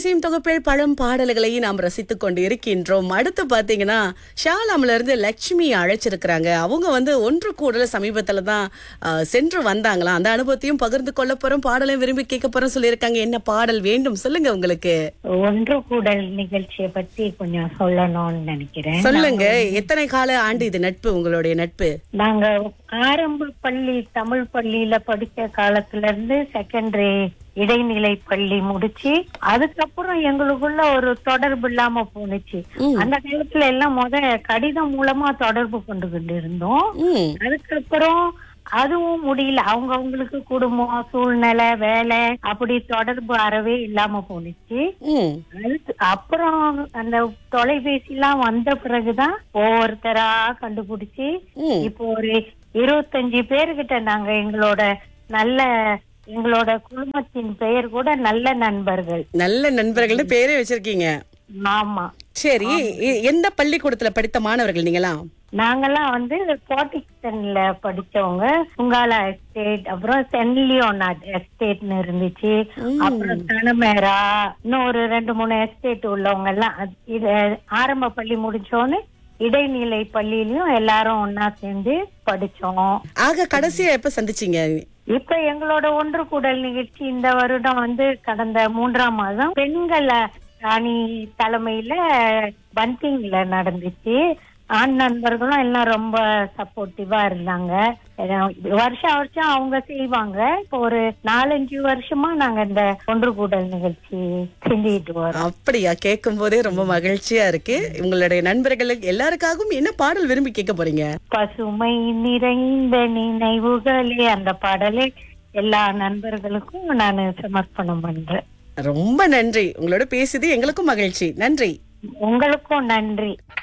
இசையும் தொகுப்பில் பழம் பாடல்களை நாம் ரசித்துக் கொண்டு இருக்கின்றோம் அடுத்து பாத்தீங்கன்னா ஷாலாம்ல இருந்து லட்சுமி அழைச்சிருக்கிறாங்க அவங்க வந்து ஒன்று கூடல சமீபத்துல தான் அஹ், சென்று வந்தாங்களாம் அந்த அனுபவத்தையும் பகிர்ந்து கொள்ள போறோம் பாடலையும் விரும்பி கேட்க போறோம் சொல்லியிருக்காங்க என்ன பாடல் வேண்டும் சொல்லுங்க உங்களுக்கு ஒன்று கூடல் நிகழ்ச்சியை பத்தி கொஞ்சம் சொல்லணும்னு நினைக்கிறேன் சொல்லுங்க எத்தனை கால ஆண்டு இது நட்பு உங்களுடைய நட்பு நாங்க ஆரம்ப பள்ளி தமிழ் பள்ளியில படிச்ச காலத்துல இருந்து செகண்டரி இடைநிலை பள்ளி முடிச்சு அதுக்கப்புறம் எங்களுக்குள்ள ஒரு தொடர்பு இல்லாம போனுச்சு ம். அந்த காலத்துல எல்லாம் முத கடிதம் மூலமா தொடர்பு கொண்டுகிட்டு இருந்தோம் ம் அதுக்கப்புறம் அதுவும் முடியல அவங்க அவங்களுக்கு குடும்பம் சூழ்நிலை வேலை அப்படி தொடர்பு அறவே இல்லாம போனுச்சு ம் அதுக்கு அப்புறம் அந்த தொலைபேசி எல்லாம் வந்த பிறகுதான் ஒவ்வொருத்தரா கண்டுபிடிச்சு ம் இப்போ ஒரு இருபத்தஞ்சு பேர்கிட்ட நாங்க எங்களோட நல்ல எங்களோட குடும்பத்தின் பெயர் கூட நல்ல நண்பர்கள் நல்ல நண்பர்கள்னு பேரே வச்சிருக்கீங்க ஆமா சரி எ- எந்த பள்ளிக்கூடத்துல படித்த மாணவர்கள் நீங்களாம் நாங்கெல்லாம் வந்து கோட்டிக்டன்ல படிச்சவங்க சுங்காலா எஸ்டேட் அப்புறம் சென்லியோனாட் எஸ்டேட்னு இருந்துச்சு அப்புறம் தனமேரா இன்னும் ஒரு ரெண்டு மூணு எஸ்டேட் உள்ளவங்க எல்லாம் அது- இது ஆரம்ப பள்ளி முடிச்சோன்னு இடைநிலை பள்ளியிலயும் எல்லாரும் ஒன்னா சேர்ந்து படிச்சோம் ஆக கடைசியா எப்ப சந்திச்சீங்க இப்ப எங்களோட ஒன்று கூடல் நிகழ்ச்சி இந்த வருடம் வந்து கடந்த மூன்றாம் மாதம் பெண்கள் அணி தலைமையில பந்திங்ல நடந்துச்சு ஆண் நண்பர்களும் எல்லாம் ரொம்ப சப்போர்ட்டிவா இருந்தாங்க ஏன்னா, வருஷம் வருஷம் அவங்க செய்வாங்க இப்போ ஒரு நாலஞ்சு வருஷமா நாங்க இந்த ஒன்று கூடல் நிகழ்ச்சி செஞ்சுக்கிட்டு வரோம் அப்படியா கேட்கும் போதே ரொம்ப மகிழ்ச்சியா இருக்கு உங்களுடைய நண்பர்களுக்கு எல்லாருக்காகவும் என்ன பாடல் விரும்பி கேட்க போறீங்க பசுமை நிறைந்த நினைவுகளே அந்த பாடலை எல்லா நண்பர்களுக்கும் நான் சமர்ப்பணம் பண்றேன் ரொம்ப நன்றி உங்களோட பேசியது எங்களுக்கும் மகிழ்ச்சி நன்றி உங்களுக்கும் நன்றி